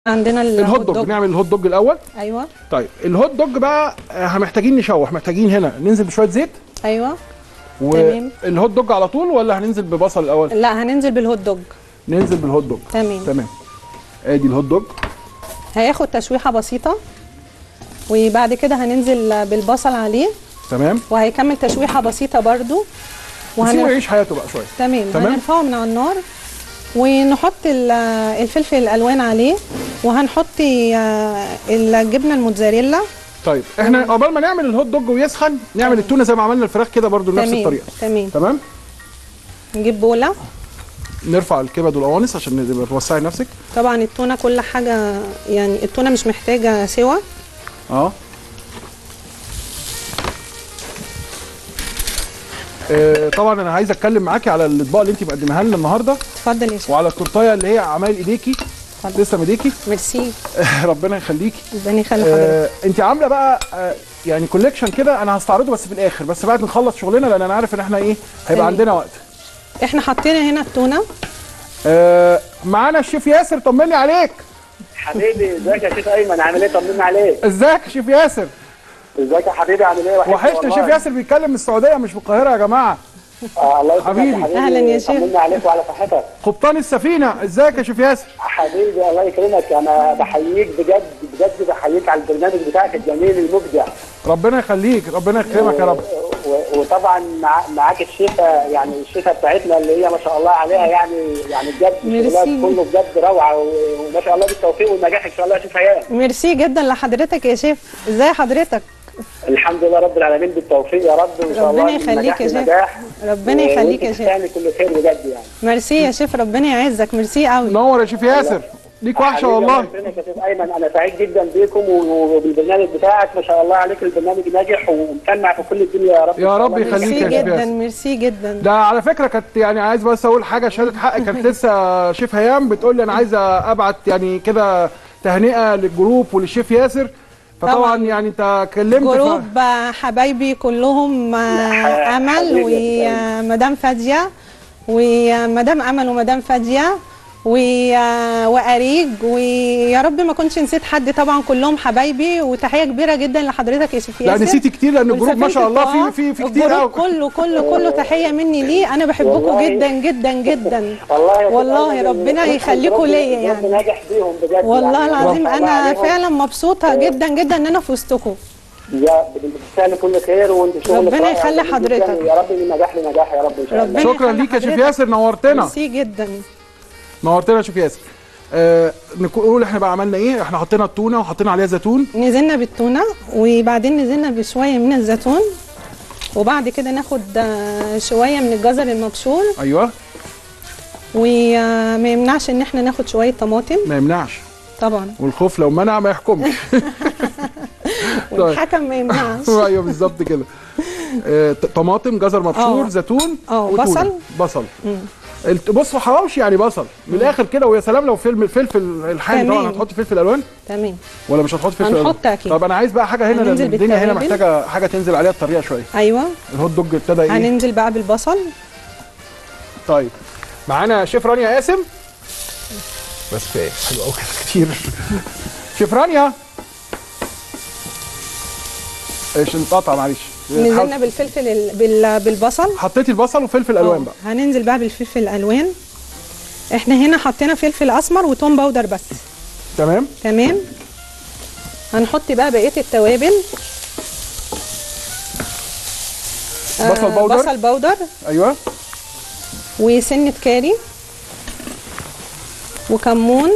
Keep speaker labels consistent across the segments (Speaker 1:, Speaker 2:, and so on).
Speaker 1: عندنا
Speaker 2: الهوت دوج نعمل الهوت دوج الاول
Speaker 1: ايوه
Speaker 2: طيب الهوت دوج بقى آه، محتاجين نشوح محتاجين هنا ننزل بشويه زيت
Speaker 1: ايوه تمام.
Speaker 2: والهوت دوج على طول ولا هننزل ببصل الاول
Speaker 1: لا هننزل بالهوت دوج
Speaker 2: ننزل بالهوت دوج
Speaker 1: تمام
Speaker 2: تمام ادي الهوت دوج
Speaker 1: هياخد تشويحه بسيطه وبعد كده هننزل بالبصل عليه
Speaker 2: تمام
Speaker 1: وهيكمل تشويحه بسيطه برده
Speaker 2: نسيبه يعيش حياته بقى شويه
Speaker 1: تمام
Speaker 2: تمام.
Speaker 1: هنرفعه من على النار ونحط ال- الفلفل الالوان عليه وهنحط آه، الجبنه الموتزاريلا
Speaker 2: طيب احنا قبل ما نعمل الهوت دوج ويسخن نعمل التونه زي ما عملنا الفراخ كده برضو بنفس
Speaker 1: تمام
Speaker 2: الطريقه
Speaker 1: تمام
Speaker 2: تمام
Speaker 1: نجيب بوله
Speaker 2: نرفع الكبد والقوانص عشان تبقى توسعي نفسك
Speaker 1: طبعا التونه كل حاجه يعني التونه مش محتاجه سوى
Speaker 2: اه آه، طبعا انا عايز اتكلم معاكي على الاطباق اللي انت مقدمها لنا النهارده
Speaker 1: اتفضل يا شيخ
Speaker 2: وعلى التورتايه اللي هي عمايل ايديكي
Speaker 1: اتفضل
Speaker 2: تسلم ايديكي
Speaker 1: ميرسي
Speaker 2: ربنا يخليكي
Speaker 1: ربنا يخلي حضرتك
Speaker 2: آه انت عامله بقى آه يعني كوليكشن كده انا هستعرضه بس في الاخر بس بعد ما نخلص شغلنا لان انا عارف ان احنا ايه هيبقى
Speaker 1: تمام.
Speaker 2: عندنا وقت
Speaker 1: احنا حطينا هنا التونه
Speaker 2: آه معانا الشيف ياسر طمني عليك
Speaker 3: حبيبي ازيك يا شيخ ايمن عامل ايه طمنا عليك
Speaker 2: ازيك يا شيف ياسر
Speaker 3: ازيك يا حبيبي عامل ايه
Speaker 2: وحشنا
Speaker 3: والله.
Speaker 2: شيف ياسر بيتكلم من السعوديه مش من القاهره يا جماعه
Speaker 3: آه الله يسلمك
Speaker 2: حبيبي.
Speaker 3: يا
Speaker 1: أهلاً يا شيخ.
Speaker 3: طمنا عليك وعلى صحتك
Speaker 2: قبطان السفينه ازيك يا شيف ياسر
Speaker 3: حبيبي الله يكرمك انا بحييك بجد بجد بحييك على البرنامج بتاعك الجميل المبدع
Speaker 2: ربنا يخليك ربنا يكرمك يا رب
Speaker 3: و- وطبعا مع معاك الشيفه يعني الشيفه بتاعتنا اللي هي ما شاء الله عليها يعني يعني بجد
Speaker 1: ميرسي.
Speaker 3: شغلها كله بجد روعه و- وما شاء الله بالتوفيق والنجاح ان شاء الله يا شيخ هيام
Speaker 1: ميرسي جدا لحضرتك يا شيف ازاي حضرتك
Speaker 3: الحمد لله رب العالمين بالتوفيق يا رب وان شاء الله
Speaker 1: ربنا يخليك
Speaker 3: نجاح
Speaker 1: يا شيخ.
Speaker 3: لنجاح.
Speaker 1: ربنا يخليك يا
Speaker 3: وانت
Speaker 1: شيخ.
Speaker 3: تستاهلي كل خير بجد يعني
Speaker 1: ميرسي يا شيف ربنا يعزك ميرسي قوي
Speaker 2: نور يا شيف ياسر ليك وحشه
Speaker 3: حبيبي
Speaker 2: والله
Speaker 3: الله يكرمك يا شيخ ايمن انا سعيد جدا بيكم و- وبالبرنامج بتاعك ما شاء الله عليك البرنامج ناجح ومسمع في كل الدنيا يا رب
Speaker 2: يا
Speaker 3: إن شاء
Speaker 2: رب
Speaker 3: الله.
Speaker 2: يخليك
Speaker 1: ميرسي
Speaker 2: يا شيف
Speaker 1: جدا
Speaker 2: ياسر.
Speaker 1: ميرسي جدا
Speaker 2: ده على فكره كانت يعني عايز بس اقول حاجه شهاده حق كانت لسه شيف هيام بتقول لي انا عايزه ابعت يعني كده تهنئه للجروب وللشيف ياسر فطبعا
Speaker 1: طبعاً.
Speaker 2: يعني انت كلمت ف-
Speaker 1: جروب آه، حبايبي كلهم آه، امل
Speaker 3: حبيبي يا
Speaker 1: ومدام فاديه ومدام امل ومدام فاديه و- آه، واريج ويا رب ما كنتش نسيت حد طبعا كلهم حبايبي وتحيه كبيره جدا لحضرتك يا شيف
Speaker 2: لا
Speaker 1: ياسر
Speaker 2: نسيتي كتير لان الجروب ما شاء الله في في في كتير
Speaker 1: الجروب
Speaker 2: قوي
Speaker 1: كله كله كله تحيه مني ليه انا بحبكم
Speaker 3: والله.
Speaker 1: جدا جدا جدا
Speaker 3: والله يا شيخ
Speaker 1: والله
Speaker 3: أيمن،
Speaker 1: ربنا
Speaker 3: الجروب-
Speaker 1: يخليكم ليا
Speaker 3: الجروب
Speaker 1: يعني.
Speaker 3: ناجح بيهم بجد
Speaker 1: والله
Speaker 3: يعني.
Speaker 1: العظيم
Speaker 3: ما شاء الله
Speaker 1: انا
Speaker 3: عليهم.
Speaker 1: فعلا مبسوطه جدا جدا ان انا في وسطكم
Speaker 3: يا بتستاهلي كل خير وانت شغلك
Speaker 1: ربنا
Speaker 3: رائع
Speaker 1: يخلي
Speaker 3: جداً.
Speaker 1: حضرتك.
Speaker 3: يا رب من نجاح لنجاح يا رب ان شاء الله
Speaker 1: ربنا
Speaker 2: شكرا
Speaker 1: يخلي
Speaker 2: ليك يا شيف
Speaker 1: حضرتك.
Speaker 2: ياسر نورتنا
Speaker 1: ميرسي جدا
Speaker 2: نورتنا يا شيف ياسر آه نقول احنا بقى عملنا ايه احنا حطينا التونه وحطينا عليها زيتون
Speaker 1: نزلنا بالتونه وبعدين نزلنا بشويه من الزيتون وبعد كده ناخد آه، شويه من الجزر المبشور
Speaker 2: ايوه
Speaker 1: وما يمنعش ان احنا ناخد شويه طماطم
Speaker 2: ما يمنعش
Speaker 1: طبعا
Speaker 2: والخوف لو منع ما يحكمش طيب.
Speaker 1: والحكم ما يمنعش
Speaker 2: ايوه بالظبط كده آه، ط- طماطم جزر مبشور
Speaker 1: آه.
Speaker 2: زيتون
Speaker 1: آه،
Speaker 2: وتونة.
Speaker 1: بصل.
Speaker 2: بصل الت- بصوا حواوشي يعني بصل من الاخر كده ويا سلام لو فيلم فلفل الحامي
Speaker 1: تمام.
Speaker 2: طبعا هتحطي فلفل الوان
Speaker 1: تمام
Speaker 2: ولا مش هتحطي فلفل
Speaker 1: هنحط
Speaker 2: ألوان؟
Speaker 1: أكيد.
Speaker 2: طب انا عايز بقى حاجه هنا لان
Speaker 1: هننزل
Speaker 2: الدنيا هنا
Speaker 1: بالتوابل.
Speaker 2: محتاجه حاجه تنزل عليها الطريقه شويه
Speaker 1: ايوه
Speaker 2: الهوت دوج ابتدى ايه
Speaker 1: هننزل بقى بالبصل
Speaker 2: طيب معانا شيف رانيا قاسم
Speaker 4: بس كفايه
Speaker 2: حلو قوي كتير شيف رانيا ايش انقطع معلش
Speaker 1: نزلنا بالفلفل ال- بال- بالبصل
Speaker 2: حطيتي البصل وفلفل الوان
Speaker 1: آه،
Speaker 2: بقى
Speaker 1: هننزل بقى بالفلفل الالوان احنا هنا حطينا فلفل اسمر وتوم باودر بس
Speaker 2: تمام
Speaker 1: تمام هنحط بقى بقيه التوابل
Speaker 2: بصل
Speaker 1: آه،
Speaker 2: باودر.
Speaker 1: بصل باودر
Speaker 2: ايوه
Speaker 1: وسنه كاري وكمون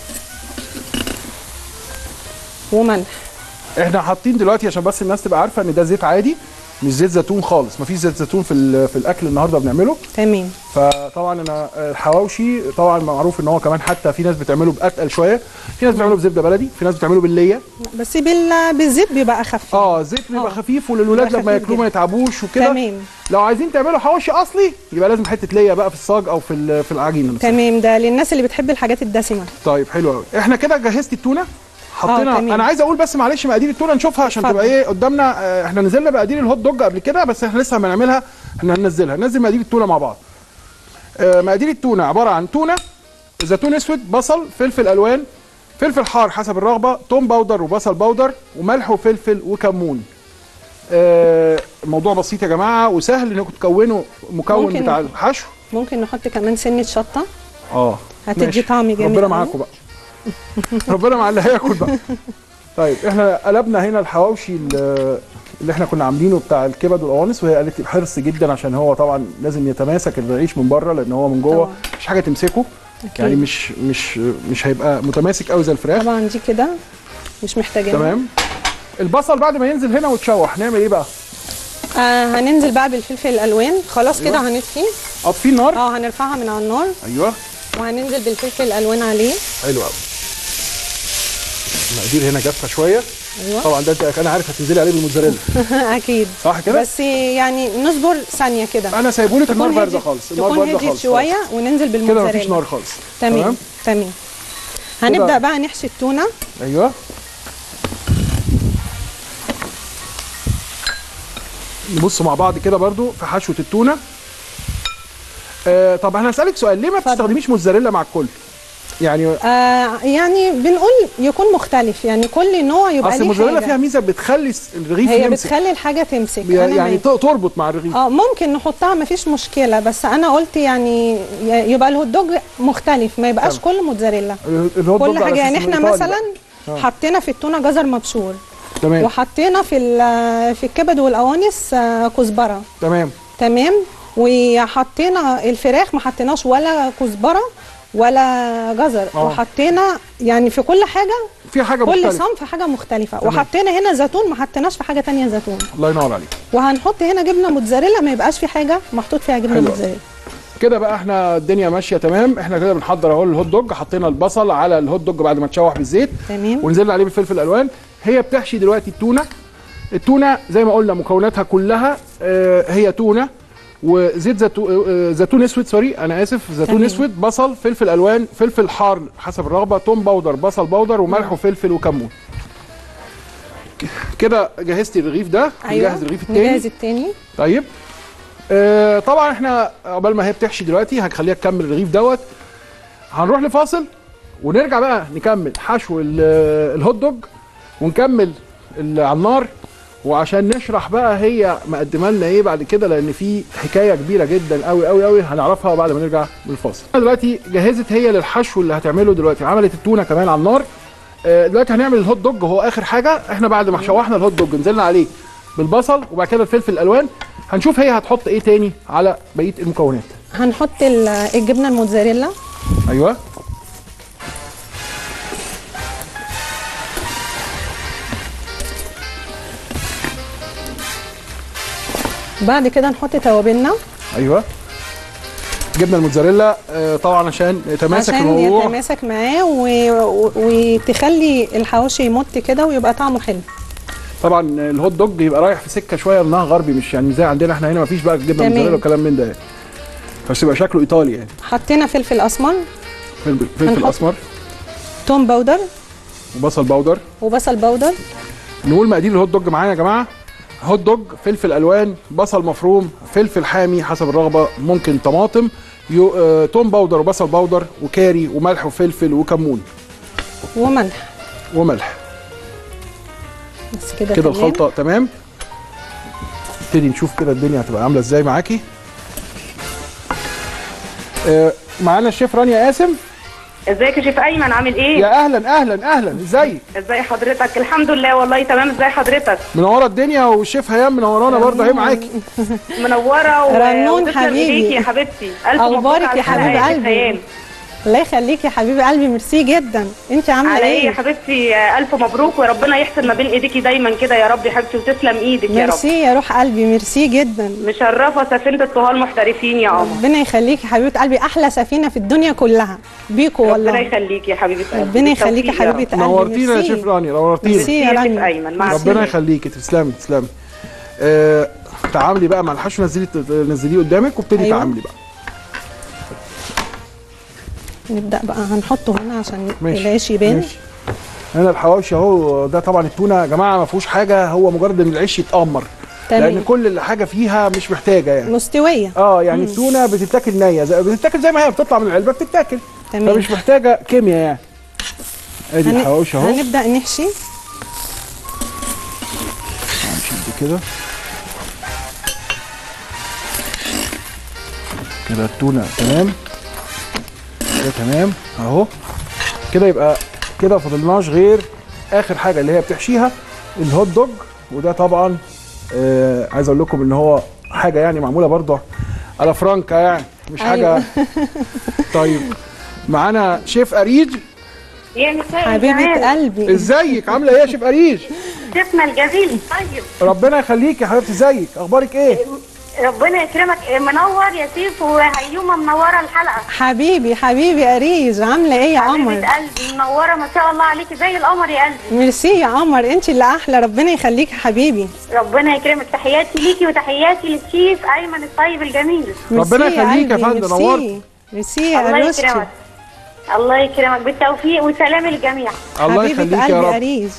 Speaker 1: وملح
Speaker 2: احنا حاطين دلوقتي عشان بس الناس تبقى عارفه ان ده زيت عادي مش زيت زيتون خالص مفيش زيت زيتون في ال- في الاكل النهارده بنعمله
Speaker 1: تمام
Speaker 2: فطبعا انا الحواوشي طبعا معروف ان هو كمان حتى في ناس بتعمله باتقل شويه في ناس بتعمله بزبده بلدي في ناس بتعمله بالليه
Speaker 1: بس بال... بالزيت بيبقى اخف
Speaker 2: اه زيت بيبقى
Speaker 1: آه.
Speaker 2: خفيف وللولاد
Speaker 1: بيبقى
Speaker 2: لما
Speaker 1: خفيف
Speaker 2: ياكلوه ما
Speaker 1: جدا.
Speaker 2: يتعبوش وكده
Speaker 1: تمام
Speaker 2: لو عايزين تعملوا حواوشي اصلي يبقى لازم حته ليا بقى في الصاج او في ال- في العجينه نفسها
Speaker 1: تمام ده للناس اللي بتحب الحاجات الدسمه
Speaker 2: طيب حلو قوي احنا كده جهزتي التونه حطينا
Speaker 1: تمام.
Speaker 2: انا عايز اقول بس معلش مقادير التونه نشوفها عشان
Speaker 1: اتفضل.
Speaker 2: تبقى ايه قدامنا آه، احنا نزلنا مقادير الهوت دوج قبل كده بس احنا لسه هنعملها احنا هننزلها ننزل مقادير التونه مع بعض آه، مقادير التونه عباره عن تونه زيتون اسود بصل فلفل الوان فلفل حار حسب الرغبه توم باودر وبصل باودر وملح وفلفل وكمون آه، الموضوع بسيط يا جماعه وسهل انكم تكونوا مكون
Speaker 1: ممكن-
Speaker 2: بتاع الحشو
Speaker 1: ممكن نحط كمان سنه شطه
Speaker 2: اه
Speaker 1: هتدي
Speaker 2: ماشي.
Speaker 1: طعم جامد
Speaker 2: ربنا
Speaker 1: أوي.
Speaker 2: معاكم بقى ربنا مع اللي هياكل بقى طيب احنا قلبنا هنا الحواوشي ال- اللي احنا كنا عاملينه بتاع الكبد والقوانص وهي قالت لي بحرص جدا عشان هو طبعا لازم يتماسك الرغيف من بره لان هو من جوه
Speaker 1: طبعا.
Speaker 2: مش حاجه تمسكه
Speaker 1: أكيد.
Speaker 2: يعني مش مش مش هيبقى متماسك قوي زي الفراخ
Speaker 1: طبعا دي كده مش محتاجين
Speaker 2: تمام البصل بعد ما ينزل هنا وتشوح نعمل ايه بقى؟
Speaker 1: آه هننزل بقى بالفلفل الالوان خلاص كده
Speaker 2: أيوة.
Speaker 1: هنطفيه
Speaker 2: اطفي النار
Speaker 1: اه هنرفعها من على النار
Speaker 2: ايوه
Speaker 1: وهننزل بالفلفل الالوان عليه
Speaker 2: حلو قوي المقادير هنا جافه شويه
Speaker 1: ايوه
Speaker 2: طبعا ده انت انا عارف هتنزلي عليه بالموتزاريلا
Speaker 1: اكيد
Speaker 2: صح كده؟
Speaker 1: بس يعني نصبر ثانيه كده
Speaker 2: انا سايبهولك النار
Speaker 1: تكون
Speaker 2: بارده
Speaker 1: هديت-
Speaker 2: خالص النار
Speaker 1: تكون
Speaker 2: بارده
Speaker 1: هديت
Speaker 2: خالص
Speaker 1: شويه وننزل
Speaker 2: كده
Speaker 1: بالموتزاريلا
Speaker 2: مفيش نار خالص
Speaker 1: تمام تمام هنبدا بقى نحشي التونه
Speaker 2: ايوه نبص مع بعض كده برضو في حشوه التونه آه طب انا هسالك سؤال ليه ما
Speaker 1: اتفضل.
Speaker 2: بتستخدميش موتزاريلا مع الكل يعني
Speaker 1: آه يعني بنقول يكون مختلف يعني كل نوع يبقى
Speaker 2: اصل
Speaker 1: ليه
Speaker 2: الموتزاريلا فيها
Speaker 1: حاجه
Speaker 2: ميزه بتخلي الس- الرغيف
Speaker 1: هي
Speaker 2: يمسك
Speaker 1: بتخلي الحاجه تمسك
Speaker 2: بي-
Speaker 1: أنا
Speaker 2: يعني
Speaker 1: معاك.
Speaker 2: ت- تربط مع الرغيف
Speaker 1: اه ممكن نحطها مفيش مشكله بس انا قلت يعني ي- يبقى الهوت دوج مختلف ما يبقاش كله موتزاريلا
Speaker 2: اللي هو
Speaker 1: كل
Speaker 2: الضد على
Speaker 1: حاجه يعني
Speaker 2: أساس
Speaker 1: احنا
Speaker 2: إنه إيطالي
Speaker 1: مثلا
Speaker 2: آه.
Speaker 1: حطينا في التونه جزر مبشور
Speaker 2: بقى. تمام
Speaker 1: وحطينا في ال- في الكبد والقوانص آه، كزبره
Speaker 2: تمام
Speaker 1: تمام وحطينا الفراخ ما حطيناش ولا كزبره ولا جزر
Speaker 2: آه.
Speaker 1: وحطينا يعني في كل حاجه
Speaker 2: في حاجه
Speaker 1: كل
Speaker 2: مختلفه
Speaker 1: صنف حاجه مختلفه
Speaker 2: تمام.
Speaker 1: وحطينا هنا زيتون ما حطيناش في حاجه تانية زيتون
Speaker 2: الله ينور عليك
Speaker 1: وهنحط هنا جبنه موتزاريلا ما يبقاش في حاجه محطوط فيها جبنه
Speaker 2: حلو.
Speaker 1: موتزاريلا
Speaker 2: كده بقى احنا الدنيا ماشيه تمام احنا كده بنحضر اهو الهوت دوج حطينا البصل على الهوت دوج بعد ما تشوح بالزيت
Speaker 1: تمام
Speaker 2: ونزلنا عليه بالفلفل الالوان هي بتحشي دلوقتي التونه التونه زي ما قلنا مكوناتها كلها آه، هي تونه وزيت زيتون آه، زيتون اسود سوري انا اسف زيتون
Speaker 1: تمام.
Speaker 2: اسود بصل فلفل الوان فلفل حار حسب الرغبه توم باودر بصل باودر وملح وفلفل وكمون ك- كده جهزتي الرغيف ده نجهز الرغيف التاني
Speaker 1: نجهز التاني
Speaker 2: طيب آه طبعا احنا عقبال ما هي بتحشي دلوقتي هنخليها تكمل الرغيف دوت هنروح لفاصل ونرجع بقى نكمل حشو ال- الهوت دوج ونكمل ال- على النار وعشان نشرح بقى هي مقدمه لنا ايه بعد كده لان في حكايه كبيره جدا قوي قوي قوي هنعرفها بعد ما نرجع من الفاصل دلوقتي جهزت هي للحشو اللي هتعمله دلوقتي عملت التونه كمان على النار آه، دلوقتي هنعمل الهوت دوج هو اخر حاجه احنا بعد ما شوحنا الهوت دوج نزلنا عليه بالبصل وبعد كده الفلفل الالوان هنشوف هي هتحط ايه تاني على بقيه المكونات
Speaker 1: هنحط ال- الجبنه الموتزاريلا
Speaker 2: ايوه
Speaker 1: بعد كده نحط توابلنا
Speaker 2: ايوه جبنه الموتزاريلا آه، طبعا عشان يتماسك
Speaker 1: عشان
Speaker 2: الموضوع
Speaker 1: يتماسك معاه و... و... وتخلي الحواوشي يمط كده ويبقى طعمه حلو
Speaker 2: طبعا الهوت دوج يبقى رايح في سكه شويه انها غربي مش يعني زي عندنا احنا هنا مفيش بقى جبنه
Speaker 1: تمام.
Speaker 2: موتزاريلا وكلام من ده يعني بس يبقى شكله ايطالي يعني
Speaker 1: حطينا فلفل اسمر
Speaker 2: فلفل فلفل
Speaker 1: هنحط-
Speaker 2: اسمر
Speaker 1: توم باودر
Speaker 2: وبصل باودر
Speaker 1: وبصل باودر
Speaker 2: نقول مقادير الهوت دوج معانا يا جماعه هوت دوج فلفل الوان بصل مفروم فلفل حامي حسب الرغبه ممكن طماطم يو... آه... توم باودر وبصل باودر وكاري وملح وفلفل وكمون
Speaker 1: وملح
Speaker 2: وملح
Speaker 1: بس كده
Speaker 2: كده
Speaker 1: تمام.
Speaker 2: الخلطه تمام نبتدي نشوف كده الدنيا هتبقى عامله ازاي معاكي آه معانا الشيف رانيا قاسم
Speaker 5: ازيك يا شيف ايمن عامل ايه؟
Speaker 2: يا اهلا اهلا اهلا ازيك
Speaker 5: ازاي حضرتك؟ الحمد لله والله تمام ازاي حضرتك؟
Speaker 2: منوره الدنيا والشيف هيام منورانا برضه اهي معاكي
Speaker 5: منوره و...
Speaker 1: رنون
Speaker 5: وتسلم
Speaker 1: حبيبي.
Speaker 5: ايديكي يا حبيبتي الف
Speaker 1: أخبارك
Speaker 5: مبروك على
Speaker 1: يا حبيب
Speaker 5: الحلقة
Speaker 1: قلبي؟
Speaker 5: هيام.
Speaker 1: الله يخليك يا حبيبي قلبي ميرسي جدا انت عامله
Speaker 5: على ايه يا
Speaker 1: ايه
Speaker 5: حبيبتي آه، الف مبروك وربنا يحسن ما بين ايديكي دايما كده يا رب يا حبيبتي وتسلم ايدك يا رب
Speaker 1: ميرسي يا روح قلبي ميرسي جدا
Speaker 5: مشرفه سفينه الطهال محترفين يا قمر
Speaker 1: ربنا يخليك يا حبيبه قلبي احلى سفينه في الدنيا كلها بيكو
Speaker 5: ربنا
Speaker 1: والله
Speaker 5: يخليك يا حبيبه قلبي
Speaker 1: ربنا يخليك يا
Speaker 5: بالتوفيق رب.
Speaker 1: حبيبه قلبي
Speaker 2: نورتينا يا
Speaker 1: ميرسي.
Speaker 2: شيف رانيا نورتينا
Speaker 1: ميرسي يا
Speaker 5: يا شيف
Speaker 1: رانيا
Speaker 5: ايمن مع
Speaker 2: ربنا
Speaker 5: السلامه
Speaker 2: يخليكي تسلمي تسلمي آه تعاملي بقى مع الحشو نزلي نزليه قدامك وابتدي
Speaker 1: أيوة.
Speaker 2: تعاملي بقى
Speaker 1: نبدا بقى هنحطه هنا عشان
Speaker 2: ماشي
Speaker 1: العيش يبان
Speaker 2: ماشي. هنا الحواوشي اهو ده طبعا التونه يا جماعه ما فيهوش حاجه هو مجرد ان العيش يتامر لان
Speaker 1: تمام
Speaker 2: كل اللي حاجه فيها مش محتاجه يعني
Speaker 1: مستويه
Speaker 2: اه يعني التونه بتتاكل نيه زي بتتاكل زي ما هي بتطلع من العلبه بتتاكل
Speaker 1: تمام
Speaker 2: فمش محتاجه كيمياء يعني ادي
Speaker 1: هن-
Speaker 2: الحواوشي اهو
Speaker 1: هنبدا نحشي
Speaker 2: هنشد كده كده التونه تمام كده تمام اهو كده يبقى كده فاضلناش غير اخر حاجه اللي هي بتحشيها الهوت دوج وده طبعا آه عايز اقول لكم ان هو حاجه يعني معموله برضه على فرانكا يعني مش حاجه
Speaker 1: أيوة.
Speaker 2: طيب معانا شيف اريج
Speaker 5: يا مساء
Speaker 1: حبيبه قلبي
Speaker 2: ازيك عامله ايه يا شيف اريج
Speaker 5: شيفنا الجميل طيب
Speaker 2: ربنا يخليك يا حبيبتي ازيك اخبارك ايه
Speaker 5: ربنا يكرمك منور يا سيف وهيومه منوره الحلقه
Speaker 1: حبيبي حبيبي اريج عامله ايه يا
Speaker 5: حبيبه
Speaker 1: قمر
Speaker 5: قلبي منوره ما شاء الله عليكي زي القمر يا قلبي
Speaker 1: ميرسي يا قمر انت اللي احلى ربنا يخليك يا حبيبي
Speaker 5: ربنا يكرمك تحياتي ليكي وتحياتي للشيف ايمن الطيب الجميل
Speaker 2: ربنا
Speaker 1: ميرسي يا
Speaker 2: يخليك يا
Speaker 1: قلبي،
Speaker 2: فندم،
Speaker 1: ميرسي.
Speaker 2: نورت.
Speaker 1: ميرسي يا
Speaker 5: الله
Speaker 1: روستي
Speaker 5: يكرمك الله يكرمك بالتوفيق وسلام الجميع
Speaker 2: الله
Speaker 1: حبيبه
Speaker 2: يخليك يا
Speaker 1: قلبي
Speaker 2: رب
Speaker 1: اريج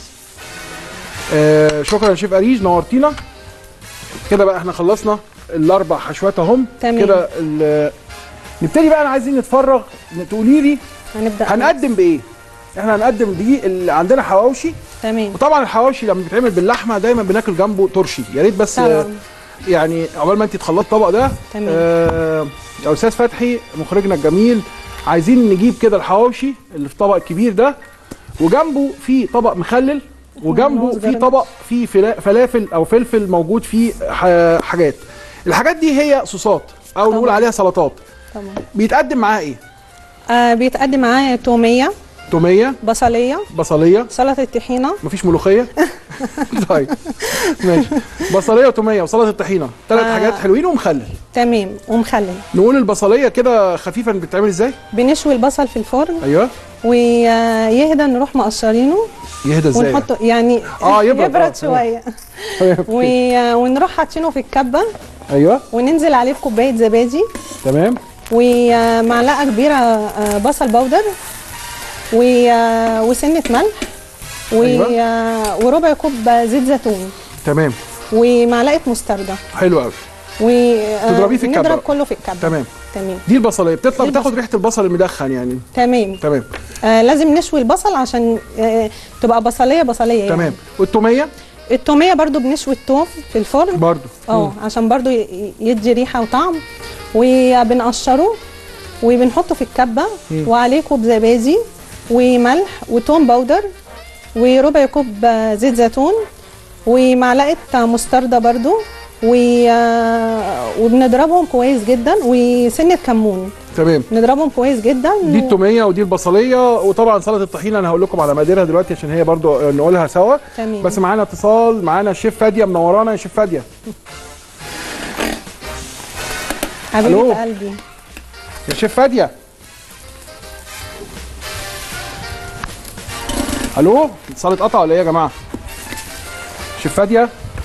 Speaker 2: آه شكرا يا شيف اريج نورتينا كده بقى احنا خلصنا الاربع حشوات اهم
Speaker 1: تمام.
Speaker 2: كده ال- نبتدي بقى انا عايزين نتفرغ تقولي لي
Speaker 1: هنبدا
Speaker 2: هنقدم بايه احنا هنقدم دي اللي عندنا حواوشي
Speaker 1: تمام
Speaker 2: وطبعا الحواوشي لما بيتعمل باللحمه دايما بناكل جنبه ترشي يا ريت بس آه،
Speaker 1: طبعا
Speaker 2: يعني عقبال ما انت تخلصي الطبق ده
Speaker 1: تمام.
Speaker 2: آه يا استاذ فتحي مخرجنا الجميل عايزين نجيب كده الحواوشي اللي في طبق الكبير ده وجنبه في طبق مخلل وجنبه
Speaker 1: موز
Speaker 2: في
Speaker 1: جرجير.
Speaker 2: طبق فيه فلا- فلافل او فلفل موجود فيه ح- حاجات الحاجات دي هي صوصات او نقول
Speaker 1: طبعا.
Speaker 2: عليها سلطات
Speaker 1: طبعا
Speaker 2: بيتقدم معاها ايه
Speaker 1: آه بيتقدم معايا توميه
Speaker 2: توميه
Speaker 1: بصليه
Speaker 2: بصليه
Speaker 1: سلطه طحينه
Speaker 2: مفيش ملوخيه طيب ماشي بصليه وتوميه وسلطه الطحينه ثلاث
Speaker 1: آه.
Speaker 2: حاجات حلوين ومخلل
Speaker 1: تمام ومخلل
Speaker 2: نقول البصليه كده خفيفه بتتعمل ازاي
Speaker 1: بنشوي البصل في الفرن
Speaker 2: ايوه
Speaker 1: ويهدى نروح مقشرينه
Speaker 2: يهدى ازاي
Speaker 1: ونحطه يعني
Speaker 2: آه، يبرد، آه،
Speaker 1: يبرد شويه
Speaker 2: يعني؟
Speaker 1: و- ونروح حاطينه في الكبه
Speaker 2: ايوه
Speaker 1: وننزل عليه بكوبايه زبادي
Speaker 2: تمام
Speaker 1: ومعلقه كبيره آه، بصل بودر و- وسنه ملح و-
Speaker 2: أيوة.
Speaker 1: وربع كوب زيت زيتون
Speaker 2: تمام
Speaker 1: ومعلقه مستردة
Speaker 2: حلو قوي تضربيه في الكبة
Speaker 1: نضرب
Speaker 2: بقى.
Speaker 1: كله في الكبه
Speaker 2: تمام
Speaker 1: تمام
Speaker 2: دي البصليه بتطلع
Speaker 1: دي
Speaker 2: بتاخد
Speaker 1: البصل.
Speaker 2: ريحه البصل المدخن يعني
Speaker 1: تمام
Speaker 2: تمام
Speaker 1: آه لازم نشوي البصل عشان آه تبقى بصليه بصليه يعني.
Speaker 2: تمام والتوميه
Speaker 1: التوميه برضو بنشوي التوم في الفرن
Speaker 2: برضو
Speaker 1: اه عشان برضو ي- يدي ريحه وطعم وبنقشره وبنحطه في الكبه
Speaker 2: مم.
Speaker 1: وعليه كوب زبادي وملح وتوم باودر وربع كوب آه، زيت زيتون ومعلقه مستردة برضو و... آه، وبنضربهم كويس جدا وسنه كمون
Speaker 2: تمام
Speaker 1: نضربهم كويس جدا
Speaker 2: دي التوميه ودي البصليه وطبعا سلطه الطحينه انا هقول لكم على مقاديرها دلوقتي عشان هي برضو نقولها سوا
Speaker 1: تمام.
Speaker 2: بس معانا اتصال معانا الشيف فاديه منورانا يا شيف فاديه ألو.
Speaker 1: حبيبه قلبي
Speaker 2: يا شيف فاديه الو اتصال اتقطع ولا ايه يا جماعه شيف فاديه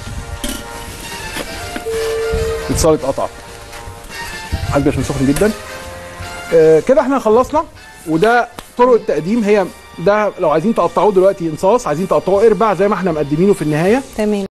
Speaker 2: اتصال اتقطع قلبي عشان سخن جدا آه كده احنا خلصنا وده طرق التقديم هي ده لو عايزين تقطعوه دلوقتي انصاص عايزين تقطعوه اربع زي ما احنا مقدمينه في النهايه
Speaker 1: تمام